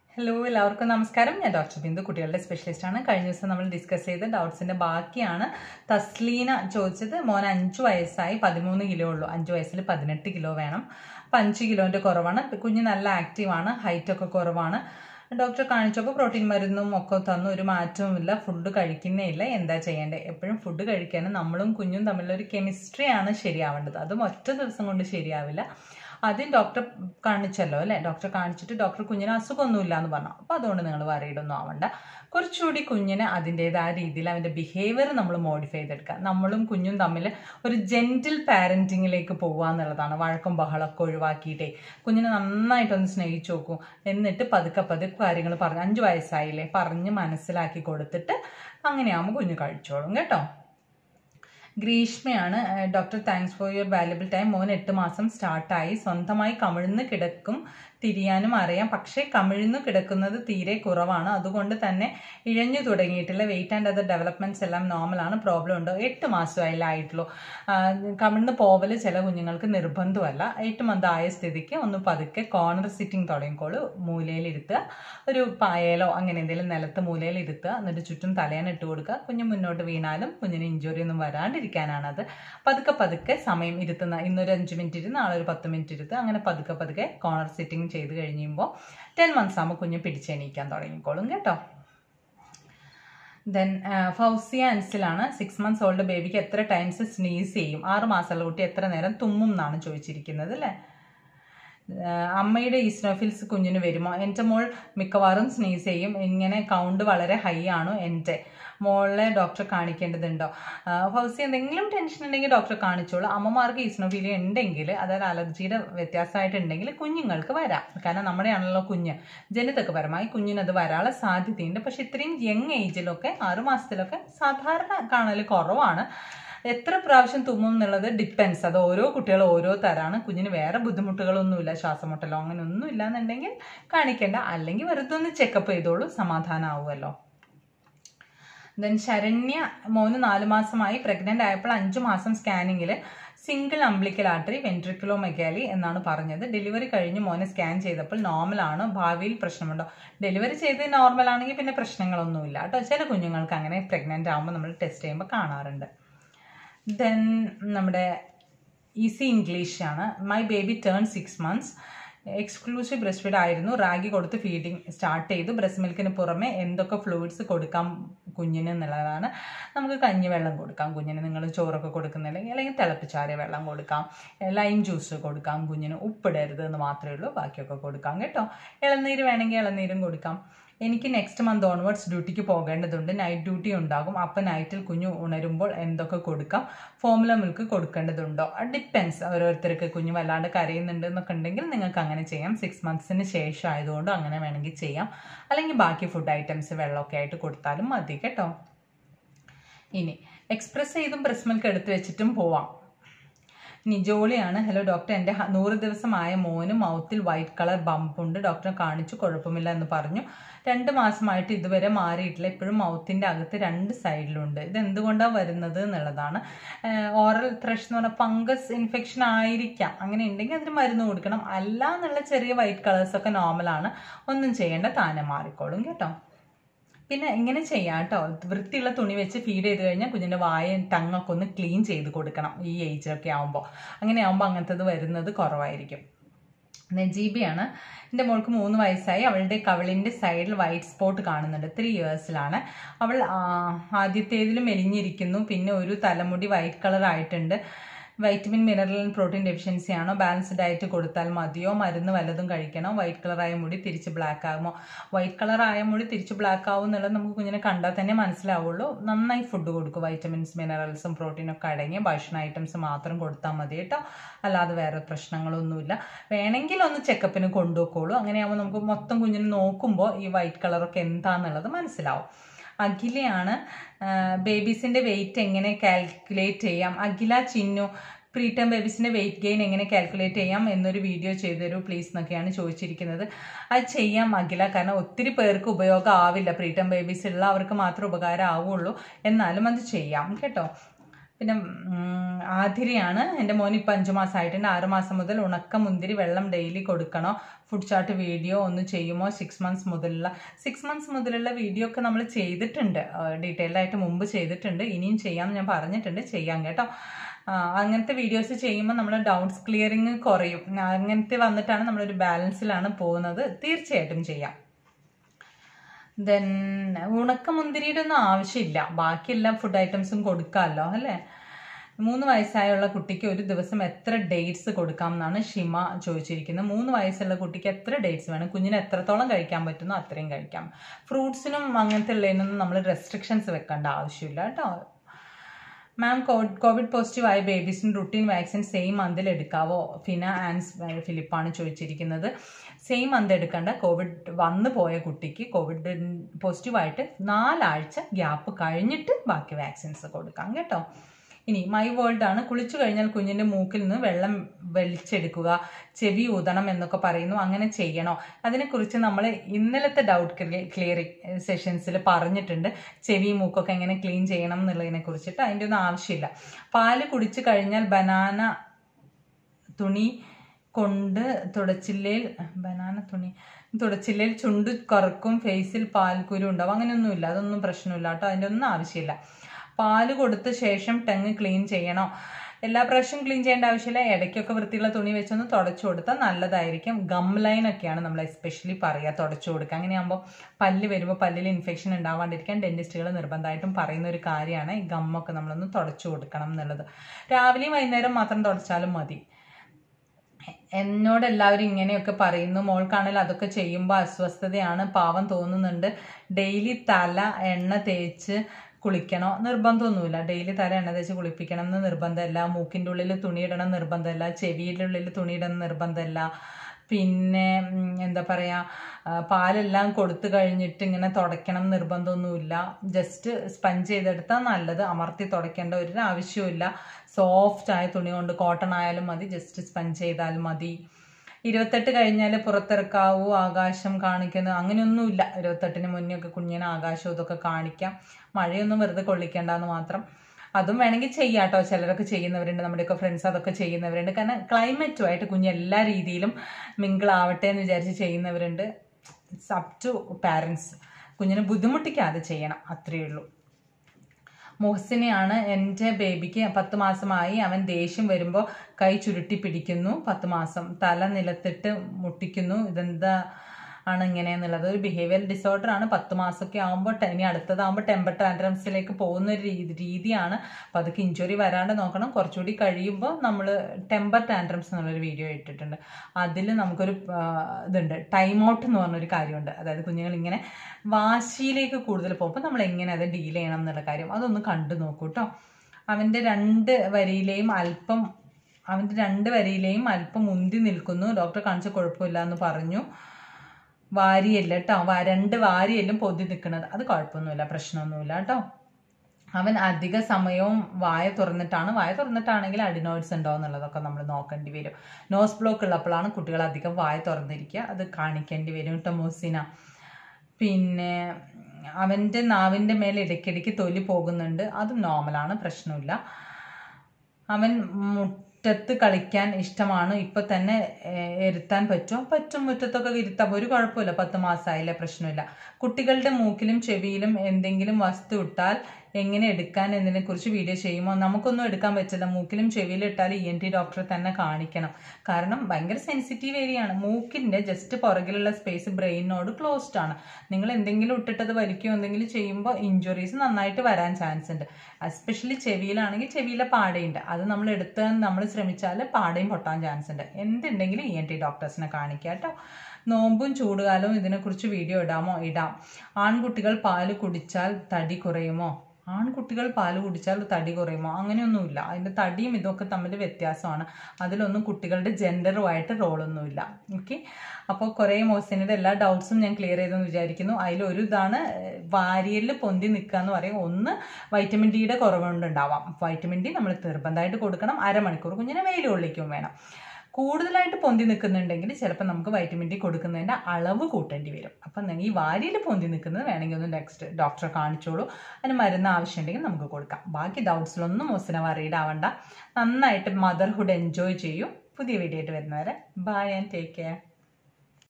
hello എല്ലാവർക്കും നമസ്കാരം ഞാൻ ഡോക്ടർ ബിന്ദു കുട്ടികളുടെ സ്പെഷ്യലിസ്റ്റ് ആണ് കഴിഞ്ഞ ദിവസം നമ്മൾ ഡിസ്കസ് ചെയ്ത ഡൗട്ട്സിന്റെ ബാക്കിയാണ് തസ്ലീന ചോദിച്ചത് മോൻ അഞ്ചു വയസ്സായി പതിമൂന്ന് കിലോ ഉള്ളൂ അഞ്ചു വയസ്സിൽ പതിനെട്ട് കിലോ വേണം അപ്പം അഞ്ച് കിലോന്റെ കുറവാണ് കുഞ്ഞ് നല്ല ആക്റ്റീവ് ആണ് ഹൈറ്റ് ഒക്കെ കുറവാണ് ഡോക്ടറെ കാണിച്ചപ്പോൾ പ്രോട്ടീൻ മരുന്നും ഒക്കെ തന്നു ഒരു മാറ്റവുമില്ല ഫുഡ് കഴിക്കുന്നേ ഇല്ല എന്താ ചെയ്യേണ്ടത് എപ്പോഴും ഫുഡ് കഴിക്കാനും നമ്മളും കുഞ്ഞും തമ്മിലുള്ള ഒരു കെമിസ്ട്രിയാണ് ശരിയാവേണ്ടത് അതും ഒറ്റ ദിവസം കൊണ്ട് ശരിയാവില്ല ആദ്യം ഡോക്ടറെ കാണിച്ചല്ലോ അല്ലേ ഡോക്ടറെ കാണിച്ചിട്ട് ഡോക്ടർ കുഞ്ഞിന് അസുഖമൊന്നുമില്ല എന്ന് പറഞ്ഞു അപ്പോൾ അതുകൊണ്ട് നിങ്ങൾ വറയിടൊന്നും ആവണ്ട കുറച്ചുകൂടി കുഞ്ഞിന് അതിൻ്റെതായ രീതിയിൽ അവൻ്റെ ബിഹേവിയർ നമ്മൾ മോഡിഫൈ ചെയ്തെടുക്കുക നമ്മളും കുഞ്ഞും തമ്മിൽ ഒരു ജെൻറ്റിൽ പാരൻറ്റിങ്ങിലേക്ക് പോകുക എന്നുള്ളതാണ് വഴക്കും ബഹളമൊക്കെ ഒഴിവാക്കിയിട്ടേ കുഞ്ഞിനെ നന്നായിട്ടൊന്ന് സ്നേഹിച്ചു നോക്കൂ എന്നിട്ട് പതുക്കെ പതുക്കെ കാര്യങ്ങൾ പറഞ്ഞ് അഞ്ച് വയസ്സായില്ലേ പറഞ്ഞ് മനസ്സിലാക്കി കൊടുത്തിട്ട് അങ്ങനെയാകുമ്പോൾ കുഞ്ഞ് കഴിച്ചോളും കേട്ടോ ഗ്രീഷ്മയാണ് doctor thanks for your valuable time മോൻ എട്ട് മാസം സ്റ്റാർട്ടായി സ്വന്തമായി കമിഴ്ന്ന് കിടക്കും തിരിയാനും അറിയാം പക്ഷേ കമിഴ്ന്നു കിടക്കുന്നത് തീരെ കുറവാണ് അതുകൊണ്ട് തന്നെ ഇഴഞ്ഞു തുടങ്ങിയിട്ടില്ല വെയിറ്റ് ആൻഡ് അതർ ഡെവലപ്മെന്റ്സ് എല്ലാം നോർമലാണ് പ്രോബ്ലം ഉണ്ടോ എട്ട് മാസമായില്ല ആയിട്ടുള്ളൂ കമിഴ്ന്ന് പോവൽ ചില കുഞ്ഞുങ്ങൾക്ക് നിർബന്ധമല്ല എട്ട് മന്ത് ആയ സ്ഥിതിക്ക് ഒന്ന് പതുക്കെ കോർണർ സിറ്റിംഗ് തുടങ്ങിക്കോളൂ മൂലയിൽ ഇരുത്തുക ഒരു പായലോ അങ്ങനെ എന്തെങ്കിലും നിലത്ത് മൂലയിൽ ഇരുത്തുക എന്നിട്ട് ചുറ്റും തലയാണ് ഇട്ട് കൊടുക്കുക കുഞ്ഞ് മുന്നോട്ട് വീണാലും കുഞ്ഞിന് ഇഞ്ചുറി ഒന്നും വരാണ്ടിരിക്കാനാണത് പതുക്കെ പതുക്കെ സമയം ഇരുത്തുന്ന ഇന്നൊരു അഞ്ച് മിനിറ്റ് ഇരുന്ന് നാളെ ഒരു പത്ത് മിനിറ്റ് ഇരുത്ത് അങ്ങനെ പതുക്കെ പതുക്കെ കോർണർ സിറ്റിംഗ് ചെയ്ത് കഴിയുമ്പോൾ ടെൻ മന്ത്സ് ആകുമ്പോൾ കുഞ്ഞ് പിടിച്ചെണീക്കാൻ തുടങ്ങിക്കോളും കേട്ടോ ദെൻ ഫൗസിയ അൻസിലാണ് സിക്സ് മന്ത്സ് ഓൾഡ് ബേബിക്ക് എത്ര ടൈംസ് സ്നീസ് ചെയ്യും ആറ് മാസമുള്ള കുട്ടി എത്ര നേരം തുമ്മും എന്നാണ് ചോദിച്ചിരിക്കുന്നത് അല്ലേ അമ്മയുടെ ഈസ്നോഫിൽസ് കുഞ്ഞിന് വരുമോ എൻ്റെ മോൾ മിക്കവാറും സ്നീസ് ചെയ്യും ഇങ്ങനെ കൗണ്ട് വളരെ ഹൈ ആണ് എൻ്റെ മോളെ ഡോക്ടറെ കാണിക്കേണ്ടതുണ്ടോ ഫൗസി എന്തെങ്കിലും ടെൻഷൻ ഉണ്ടെങ്കിൽ ഡോക്ടറെ കാണിച്ചോളൂ അമ്മമാർക്ക് ഈസ്നോഫീലിയ ഉണ്ടെങ്കിൽ അതായത് അലർജിയുടെ വ്യത്യാസമായിട്ടുണ്ടെങ്കിൽ കുഞ്ഞുങ്ങൾക്ക് വരാം കാരണം നമ്മുടെയാണല്ലോ കുഞ്ഞ് ജനിതകപരമായി കുഞ്ഞിനത് വരാനുള്ള സാധ്യതയുണ്ട് പക്ഷെ ഇത്രയും യങ് ഏജിലൊക്കെ ആറു മാസത്തിലൊക്കെ സാധാരണ കാണൽ കുറവാണ് എത്ര പ്രാവശ്യം തുമ്മും എന്നുള്ളത് ഡിപ്പെൻസ് അത് ഓരോ കുട്ടികളും ഓരോ തരാണ് കുഞ്ഞിന് വേറെ ബുദ്ധിമുട്ടുകളൊന്നുമില്ല ശ്വാസമുട്ടലോ അങ്ങനെ ഒന്നും ഇല്ലാന്നുണ്ടെങ്കിൽ കാണിക്കേണ്ട അല്ലെങ്കിൽ വെറുതെ ഒന്ന് ചെക്കപ്പ് ചെയ്തോളൂ സമാധാനമാവുമല്ലോ ദെൻ ശരണ്യ മോന് നാല് മാസമായി പ്രഗ്നന്റ് ആയപ്പോൾ അഞ്ചു മാസം സ്കാനിങ്ങിൽ single umbilical artery ventriculomegaly എന്നാണ് പറഞ്ഞത് ഡെലിവറി കഴിഞ്ഞ് മോനെ സ്കാൻ ചെയ്തപ്പോൾ നോർമലാണ് ഭാവിയിൽ പ്രശ്നമുണ്ടോ ഡെലിവറി ചെയ്ത് നോർമൽ ആണെങ്കിൽ പിന്നെ പ്രശ്നങ്ങളൊന്നുമില്ല കേട്ടോ ചില കുഞ്ഞുങ്ങൾക്ക് അങ്ങനെ പ്രഗ്നന്റ് ആകുമ്പോൾ നമ്മൾ ടെസ്റ്റ് ചെയ്യുമ്പോൾ കാണാറുണ്ട് ദെൻ നമ്മുടെ ഈസി ഇംഗ്ലീഷ് ആണ് my baby turn six months exclusive breast feed ആയിരുന്നു റാഗി കൊടുത്ത് ഫീഡിങ് സ്റ്റാർട്ട് ചെയ്തു ബ്രസ്റ്റ് മിൽക്കിന് പുറമെ എന്തൊക്കെ ഫ്ലൂയിഡ്സ് കൊടുക്കാം കുഞ്ഞിന് എന്നുള്ളതാണ് നമുക്ക് കഞ്ഞിവെള്ളം കൊടുക്കാം കുഞ്ഞിന് നിങ്ങൾ ചോറൊക്കെ കൊടുക്കുന്നില്ലെങ്കിൽ അല്ലെങ്കിൽ തിളപ്പിച്ചാറിയ വെള്ളം കൊടുക്കാം ലൈം ജ്യൂസ് കൊടുക്കാം കുഞ്ഞിന് ഉപ്പിടരുത് എന്ന് മാത്രമേ ഉള്ളൂ ബാക്കിയൊക്കെ കൊടുക്കാം കേട്ടോ ഇളനീര് വേണമെങ്കിൽ ഇളനീരും കൊടുക്കാം എനിക്ക് നെക്സ്റ്റ് മന്ത് ഓൺവേർഡ്സ് ഡ്യൂട്ടിക്ക് പോകേണ്ടതുണ്ട് നൈറ്റ് ഡ്യൂട്ടി ഉണ്ടാകും അപ്പം നൈറ്റിൽ കുഞ്ഞു ഉണരുമ്പോൾ എന്തൊക്കെ കൊടുക്കാം ഫോമുല മിൽക്ക് കൊടുക്കേണ്ടതുണ്ടോ ഡിപ്പെൻസ് ഓരോരുത്തർക്ക് കുഞ്ഞു വല്ലാണ്ട് കരയുന്നുണ്ട് എന്നൊക്കെ ഉണ്ടെങ്കിൽ നിങ്ങൾക്ക് അങ്ങനെ ചെയ്യാം സിക്സ് മന്ത്സിന് ശേഷം ആയതുകൊണ്ട് അങ്ങനെ വേണമെങ്കിൽ ചെയ്യാം അല്ലെങ്കിൽ ബാക്കി ഫുഡ് ഐറ്റംസ് വെള്ളമൊക്കെ ആയിട്ട് കൊടുത്താലും മതി കേട്ടോ ഇനി എക്സ്പ്രസ് ചെയ്തും ബ്രസ്റ്റ് മിൽക്ക് എടുത്തു വെച്ചിട്ടും പോവാം ഇനി ജോളിയാണ് ഹലോ ഡോക്ടർ എൻ്റെ നൂറ് ദിവസമായ മോന് മൗത്തിൽ വൈറ്റ് കളർ ബമ്പ് ഉണ്ട് ഡോക്ടറെ കാണിച്ചു കുഴപ്പമില്ല എന്ന് പറഞ്ഞു രണ്ട് മാസമായിട്ട് ഇതുവരെ മാറിയിട്ടില്ല ഇപ്പോഴും മൗത്തിൻ്റെ അകത്ത് രണ്ട് സൈഡിലുണ്ട് ഇത് എന്തുകൊണ്ടാണ് വരുന്നത് എന്നുള്ളതാണ് ഓറൽ ത്രഷ് എന്ന് പറഞ്ഞാൽ ഫംഗസ് ഇൻഫെക്ഷൻ ആയിരിക്കാം അങ്ങനെ ഉണ്ടെങ്കിൽ അതിന് മരുന്ന് കൊടുക്കണം അല്ല എന്നുള്ള ചെറിയ വൈറ്റ് കളേഴ്സൊക്കെ നോർമലാണ് ഒന്നും ചെയ്യേണ്ട താനെ മാറിക്കോളും കേട്ടോ പിന്നെ ഇങ്ങനെ ചെയ്യാം കേട്ടോ വൃത്തിയുള്ള തുണി വെച്ച് ഫീഡ് ചെയ്ത് കഴിഞ്ഞാൽ കുഞ്ഞിൻ്റെ വായ ടങ്ങൊക്കെ ഒന്ന് ക്ലീൻ ചെയ്ത് കൊടുക്കണം ഈ ഏജൊക്കെ ആകുമ്പോൾ അങ്ങനെ ആകുമ്പോൾ അങ്ങനത്തത് വരുന്നത് കുറവായിരിക്കും നജീബിയാണ് എൻ്റെ മോൾക്ക് മൂന്ന് വയസ്സായി അവളുടെ കവിളിൻ്റെ സൈഡിൽ വൈറ്റ് സ്പോട്ട് കാണുന്നുണ്ട് ത്രീ ഇയേഴ്സിലാണ് അവൾ ആദ്യത്തേതിൽ മെലിഞ്ഞിരിക്കുന്നു പിന്നെ ഒരു തലമുടി വൈറ്റ് കളർ ആയിട്ടുണ്ട് വൈറ്റമിൻ മിനറൽ പ്രോട്ടീൻ ഡെഫിഷ്യൻസി ആണോ ബാലൻസ്ഡ് ഡയറ്റ് കൊടുത്താൽ മതിയോ മരുന്ന് വല്ലതും കഴിക്കണോ വൈറ്റ് കളറായ മുടി തിരിച്ച് ബ്ലാക്ക് ആകുമോ വൈറ്റ് കളറായ മുടി തിരിച്ച് ബ്ലാക്ക് ആവും എന്നുള്ളത് നമുക്ക് കുഞ്ഞിനെ കണ്ടാൽ തന്നെ മനസ്സിലാവുള്ളൂ നന്നായി ഫുഡ് കൊടുക്കും വൈറ്റമിൻസ് മിനറൽസും പ്രോട്ടീനും ഒക്കെ അടങ്ങിയ ഭക്ഷണ ഐറ്റംസ് മാത്രം കൊടുത്താൽ മതി കേട്ടോ അല്ലാതെ വേറെ പ്രശ്നങ്ങളൊന്നുമില്ല വേണമെങ്കിൽ ഒന്ന് ചെക്കപ്പിന് കൊണ്ടുപോയിക്കോളൂ അങ്ങനെയാകുമ്പോൾ നമുക്ക് മൊത്തം കുഞ്ഞിനെ നോക്കുമ്പോൾ ഈ വൈറ്റ് കളറൊക്കെ എന്താണെന്നുള്ളത് മനസ്സിലാവും അഖിലയാണ് ബേബീസിൻ്റെ വെയിറ്റ് എങ്ങനെ കാൽക്കുലേറ്റ് ചെയ്യാം അഖില ചിന്നു പ്രീടേം ബേബീസിൻ്റെ വെയിറ്റ് ഗെയിൻ എങ്ങനെ കാൽക്കുലേറ്റ് ചെയ്യാം എന്നൊരു വീഡിയോ ചെയ്തു തരൂ പ്ലീസ് എന്നൊക്കെയാണ് ചോദിച്ചിരിക്കുന്നത് അത് ചെയ്യാം അഖില കാരണം ഒത്തിരി പേർക്ക് ഉപയോഗം ആവില്ല പ്രീടേം ബേബീസ് ഉള്ള അവർക്ക് മാത്രം ഉപകാരം ആവുള്ളൂ എന്നാലും അത് ചെയ്യാം കേട്ടോ പിന്നെ ഉം, ആതിരയാണ് എൻ്റെ മോൻ ഇപ്പം അഞ്ച് മാസമായിട്ടുണ്ട് ആറ് മാസം മുതൽ ഉണക്ക മുന്തിരി വെള്ളം ഡെയിലി കൊടുക്കണോ ഫുഡ് ചാർട്ട് വീഡിയോ ഒന്ന് ചെയ്യുമോ സിക്സ് മന്ത്സ് മുതലുള്ള സിക്സ് മന്ത്സ് മുതലുള്ള വീഡിയോ ഒക്കെ നമ്മൾ ചെയ്തിട്ടുണ്ട് ഡീറ്റെയിൽഡ് ആയിട്ട് മുമ്പ് ചെയ്തിട്ടുണ്ട് ഇനിയും ചെയ്യാമെന്ന് ഞാൻ പറഞ്ഞിട്ടുണ്ട് ചെയ്യാം കേട്ടോ ആ, അങ്ങനത്തെ വീഡിയോസ് ചെയ്യുമ്പോൾ നമ്മൾ ഡൗട്ട്സ് ക്ലിയറിങ് കുറയും അങ്ങനത്തെ വന്നിട്ടാണ് നമ്മളൊരു ബാലൻസിലാണ് പോകുന്നത് തീർച്ചയായിട്ടും ചെയ്യാം ദെൻ ഉണക്ക മുന്തിരിയുടെ ഒന്നും ആവശ്യമില്ല ബാക്കി എല്ലാ ഫുഡ് ഐറ്റംസും കൊടുക്കാമല്ലോ അല്ലേ മൂന്ന് വയസ്സായുള്ള കുട്ടിക്ക് ഒരു ദിവസം എത്ര ഡേറ്റ്സ് കൊടുക്കാം എന്നാണ് ഷിമ ചോദിച്ചിരിക്കുന്നത് മൂന്ന് വയസ്സുള്ള കുട്ടിക്ക് എത്ര ഡേറ്റ്സ് വേണം കുഞ്ഞിന് എത്രത്തോളം കഴിക്കാൻ പറ്റുന്നോ അത്രയും കഴിക്കാം ഫ്രൂട്ട്സിനും അങ്ങനത്തെ ഉള്ളതിനൊന്നും നമ്മൾ റെസ്ട്രിക്ഷൻസ് വെക്കേണ്ട ആവശ്യമില്ല കേട്ടോ മാം കോവിഡ് പോസിറ്റീവ് ആയ ബേബീസിന് റുട്ടീൻ വാക്സിൻ സെയിം മന്തിൽ എടുക്കാവോ ഫിന ആൻസ് ഫിലിപ്പാണ് ചോദിച്ചിരിക്കുന്നത് സെയിം മന്ത് എടുക്കേണ്ട കോവിഡ് വന്നു പോയ കുട്ടിക്ക് കോവിഡ് പോസിറ്റീവായിട്ട് നാലാഴ്ച ഗ്യാപ്പ് കഴിഞ്ഞിട്ട് ബാക്കി വാക്സിൻസ് കൊടുക്കാം കേട്ടോ ഇനി മൈ വേൾഡ് ആണ് കുളിച്ചു കഴിഞ്ഞാൽ കുഞ്ഞിന്റെ മൂക്കിൽ നിന്ന് വെള്ളം വലിച്ചെടുക്കുക ചെവി ഊതണം എന്നൊക്കെ പറയുന്നു അങ്ങനെ ചെയ്യണോ അതിനെക്കുറിച്ച് നമ്മൾ ഇന്നലത്തെ ഡൗട്ട് ക്ലിയറിംഗ് സെഷൻസിൽ പറഞ്ഞിട്ടുണ്ട് ചെവി മൂക്കൊക്കെ എങ്ങനെ ക്ലീൻ ചെയ്യണം എന്നുള്ളതിനെ കുറിച്ചിട്ട് അതിൻ്റെ ഒന്നും ആവശ്യമില്ല പാല് കുടിച്ചു കഴിഞ്ഞാൽ ബനാന തുണി കൊണ്ട് തുടച്ചില്ലയിൽ ബനാന തുണി തുടച്ചില്ലയിൽ ചുണ്ട് കറുക്കും ഫേസിൽ പാൽക്കുരു ഉണ്ടാവും അങ്ങനെയൊന്നുമില്ല അതൊന്നും പ്രശ്നമില്ല കേട്ടോ അതിൻ്റെ ഒന്നും ആവശ്യമില്ല പാല് കൊടുത്ത ശേഷം ടങ് ക്ലീൻ ചെയ്യണോ എല്ലാ പ്രാവശ്യം ക്ലീൻ ചെയ്യേണ്ട ആവശ്യമില്ല ഇടയ്ക്കൊക്കെ വൃത്തിയുള്ള തുണി വെച്ചൊന്ന് തുടച്ചു കൊടുത്താൽ നല്ലതായിരിക്കും ഗം ലൈൻ ഒക്കെയാണ് നമ്മൾ എസ്പെഷ്യലി പറയുക തുടച്ചു കൊടുക്കുക അങ്ങനെയാകുമ്പോൾ പല്ല് വരുമ്പോൾ പല്ലിൽ ഇൻഫെക്ഷൻ ഉണ്ടാവാണ്ടിരിക്കാൻ ഡെന്റിസ്റ്റുകൾ നിർബന്ധമായിട്ടും പറയുന്ന ഒരു കാര്യമാണ് ഈ ഗമ്മൊക്കെ നമ്മളൊന്ന് തുടച്ചു കൊടുക്കണം എന്നുള്ളത് രാവിലെയും വൈകുന്നേരം മാത്രം തുടച്ചാലും മതി എന്നോട് എല്ലാവരും ഇങ്ങനെയൊക്കെ പറയുന്നു മോൾക്കാണെങ്കിൽ അതൊക്കെ ചെയ്യുമ്പോൾ അസ്വസ്ഥതയാണ് പാവം തോന്നുന്നുണ്ട് ഡെയിലി തല എണ്ണ തേച്ച് കുളിക്കണോ നിർബന്ധമൊന്നുമില്ല ഡെയിലി തല എണ്ണ തേച്ച് കുളിപ്പിക്കണം എന്ന് നിർബന്ധമല്ല മൂക്കിൻ്റെ ഉള്ളിൽ തുണിയിടണം നിർബന്ധമല്ല ചെവിയുടെ ഉള്ളിൽ തുണിയിടണം നിർബന്ധമല്ല പിന്നെ ഉം, എന്താ പറയുക പാലെല്ലാം കൊടുത്തു കഴിഞ്ഞിട്ട് ഇങ്ങനെ തുടയ്ക്കണം എന്ന് നിർബന്ധമൊന്നുമില്ല ജസ്റ്റ് സ്പഞ്ച് ചെയ്തെടുത്താൽ നല്ലത് അമർത്തി തുടയ്ക്കേണ്ട ഒരു ആവശ്യമില്ല സോഫ്റ്റ് ആയ തുണി കൊണ്ട് കോട്ടൺ ആയാലും മതി ജസ്റ്റ് സ്പഞ്ച് ചെയ്താൽ മതി ഇരുപത്തെട്ട് കഴിഞ്ഞാൽ പുറത്തിറക്കാവൂ ആകാശം കാണിക്കുന്നു അങ്ങനെയൊന്നുമില്ല ഇരുപത്തെട്ടിന് മുന്നേ ഒക്കെ കുഞ്ഞിന് ആകാശം ഇതൊക്കെ കാണിക്കാം മഴയൊന്നും വെറുതെ കൊള്ളിക്കേണ്ടെന്ന് മാത്രം അതും വേണമെങ്കിൽ ചെയ്യാം കേട്ടോ ചിലരൊക്കെ ചെയ്യുന്നവരുണ്ട് നമ്മുടെയൊക്കെ ഫ്രണ്ട്സ് അതൊക്കെ ചെയ്യുന്നവരുണ്ട് കാരണം ക്ലൈമറ്റുമായിട്ട് കുഞ്ഞ് എല്ലാ രീതിയിലും മിങ്കിൾ ആവട്ടെ എന്ന് വിചാരിച്ച് ചെയ്യുന്നവരുണ്ട് ഇറ്റ്സ് അപ് ടു പാരൻസ് കുഞ്ഞിനെ ബുദ്ധിമുട്ടിക്കാതെ ചെയ്യണം അത്രയേ ഉള്ളൂ മുഹസിനെയാണ് എൻ്റെ ബേബിക്ക് പത്ത് മാസമായി അവൻ ദേഷ്യം വരുമ്പോൾ കൈ ചുരുട്ടി പിടിക്കുന്നു പത്ത് മാസം തല നിലത്തിട്ട് മുട്ടിക്കുന്നു ഇതെന്താ ആണ് ഇങ്ങനെയെന്നുള്ളത് ഒരു ബിഹേവിയർ ഡിസോർഡർ ആണ് പത്ത് മാസമൊക്കെ ആകുമ്പോൾ ഇനി അടുത്തതാകുമ്പോൾ ടെമ്പർ ടാൻഡ്രംസിലേക്ക് പോകുന്ന ഒരു രീതി രീതിയാണ് അപ്പോൾ അതൊക്കെ ഇഞ്ചുറി വരാണ്ട് നോക്കണം കുറച്ചുകൂടി കഴിയുമ്പോൾ നമ്മൾ ടെമ്പർ ടാൻഡ്രംസ് എന്നുള്ളൊരു വീഡിയോ ഇട്ടിട്ടുണ്ട് അതിൽ നമുക്കൊരു ആ, ഇതുണ്ട് ടൈം ഔട്ട് എന്ന് പറഞ്ഞൊരു കാര്യമുണ്ട് അതായത് കുഞ്ഞുങ്ങൾ ഇങ്ങനെ വാശിയിലേക്ക് കൂടുതൽ പോകുമ്പോൾ നമ്മൾ എങ്ങനെ അത് ഡീൽ ചെയ്യണം എന്നുള്ള കാര്യം അതൊന്ന് കണ്ടു നോക്കൂ കേട്ടോ അവൻ്റെ രണ്ട് വരിയിലെയും അല്പം അവൻ്റെ രണ്ട് വരിയിലെയും അല്പം മുന്തി നിൽക്കുന്നു ഡോക്ടർ കാണിച്ച കുഴപ്പമില്ല എന്ന് പറഞ്ഞു വാരിയല്ല കേട്ടോ വ- രണ്ട് വാരിയെല്ലാം പൊതി നിൽക്കുന്നത് അത് കുഴപ്പമൊന്നുമില്ല പ്രശ്നമൊന്നുമില്ല കേട്ടോ അവൻ അധിക സമയവും വായ തുറന്നിട്ടാണ് വായ തുറന്നിട്ടാണെങ്കിൽ അഡിനോയിഡ്സ് ഉണ്ടോ എന്നുള്ളതൊക്കെ നമ്മൾ നോക്കേണ്ടി വരും നോസ് ബ്ലോക്ക് ഉള്ളപ്പോഴാണ് കുട്ടികൾ അധികം വായ തുറന്നിരിക്കുക അത് കാണിക്കേണ്ടി വരും കേട്ടോ മൂസിന പിന്നെ അവൻ്റെ നാവിൻ്റെ മേലെ ഇടയ്ക്കിടയ്ക്ക് തൊലി പോകുന്നുണ്ട് അത് നോർമലാണ് പ്രശ്നമില്ല അവൻ മുറ്റത്ത് കളിക്കാൻ ഇഷ്ടമാണ് ഇപ്പൊ തന്നെ ഏഹ്, ഇരുത്താൻ പറ്റുമോ പറ്റും മുറ്റത്തൊക്കെ ഇരുത്താം ഒരു കുഴപ്പമില്ല പത്ത് മാസമായില്ലേ പ്രശ്നമില്ല കുട്ടികളുടെ മൂക്കിലും ചെവിയിലും എന്തെങ്കിലും വസ്തു ഇട്ടാൽ എങ്ങനെ എടുക്കാൻ എന്നതിനെ കുറിച്ച് വീഡിയോ ചെയ്യുമോ നമുക്കൊന്നും എടുക്കാൻ പറ്റില്ല മൂക്കിലും ചെവിയിലും ഇട്ടാൽ ഇ എൻ ടി ഡോക്ടറെ തന്നെ കാണിക്കണം കാരണം ഭയങ്കര സെൻസിറ്റീവ് ഏരിയ ആണ് മൂക്കിന്റെ ജസ്റ്റ് പുറകിലുള്ള സ്പേസ് ബ്രെയിനോട് ക്ലോസ്ഡ് ആണ് നിങ്ങൾ എന്തെങ്കിലും ഇട്ടിട്ടത് വലിക്കുകയോ എന്തെങ്കിലും ചെയ്യുമ്പോൾ ഇഞ്ചുറീസ് നന്നായിട്ട് വരാൻ ചാൻസ് ഉണ്ട് എസ്പെഷ്യലി ചെവിയിലാണെങ്കിൽ ചെവിയിലെ പാടയുണ്ട് അത് നമ്മൾ എടുത്ത് നമ്മൾ ശ്രമിച്ചാൽ പാടയും പൊട്ടാൻ ചാൻസ് ഉണ്ട് എന്തുണ്ടെങ്കിലും ഇ എൻ ടി ഡോക്ടേഴ്സിനെ കാണിക്കുക കേട്ടോ നോമ്പും ചൂടുകാലവും ഇതിനെക്കുറിച്ച് വീഡിയോ ഇടാമോ ഇടാം ആൺകുട്ടികൾ പാല് കുടിച്ചാൽ തടി കുറയുമോ ആൺകുട്ടികൾ പാല് കുടിച്ചാൽ തടി കുറയുമോ അങ്ങനെയൊന്നുമില്ല അതിൻ്റെ തടിയും ഇതൊക്കെ തമ്മിൽ വ്യത്യാസമാണ് അതിലൊന്നും കുട്ടികളുടെ ജെൻഡറുമായിട്ട് റോളൊന്നുമില്ല ഓക്കെ അപ്പോൾ കുറേ മോസിനിയുടെ എല്ലാ ഡൗട്ട്സും ഞാൻ ക്ലിയർ ചെയ്തെന്ന് വിചാരിക്കുന്നു അതിലൊരു ഇതാണ് വാരിയലിൽ പൊന്തി നിൽക്കുക എന്ന് പറയും ഒന്ന് വൈറ്റമിൻ ഡിയുടെ കുറവുകൊണ്ടുണ്ടാവാം വൈറ്റമിൻ ഡി നമ്മൾ നിർബന്ധമായിട്ട് കൊടുക്കണം അരമണിക്കൂർ കുഞ്ഞിനെ വെയിൽ കൊള്ളിക്കും വേണം കൂടുതലായിട്ട് പൊന്തി നിൽക്കുന്നുണ്ടെങ്കിൽ ചിലപ്പോൾ നമുക്ക് വൈറ്റമിൻ ഡി കൊടുക്കുന്നതിൻ്റെ അളവ് കൂട്ടേണ്ടി വരും അപ്പം നിങ്ങൾ ഈ വാരിയിൽ പൊന്തി നിൽക്കുന്നത് വേണമെങ്കിൽ ഒന്ന് നെക്സ്റ്റ് ഡോക്ടറെ കാണിച്ചോളൂ അതിന് മരുന്ന് ആവശ്യമുണ്ടെങ്കിൽ നമുക്ക് കൊടുക്കാം ബാക്കി ഡൗട്ട്സിലൊന്നും മോസിനെ വറീഡ് ആവണ്ട നന്നായിട്ട് മദർഹുഡ് എൻജോയ് ചെയ്യൂ പുതിയ വീഡിയോ ആയിട്ട് വരുന്നവരെ ബൈ ആൻഡ് ടേക്ക് കെയർ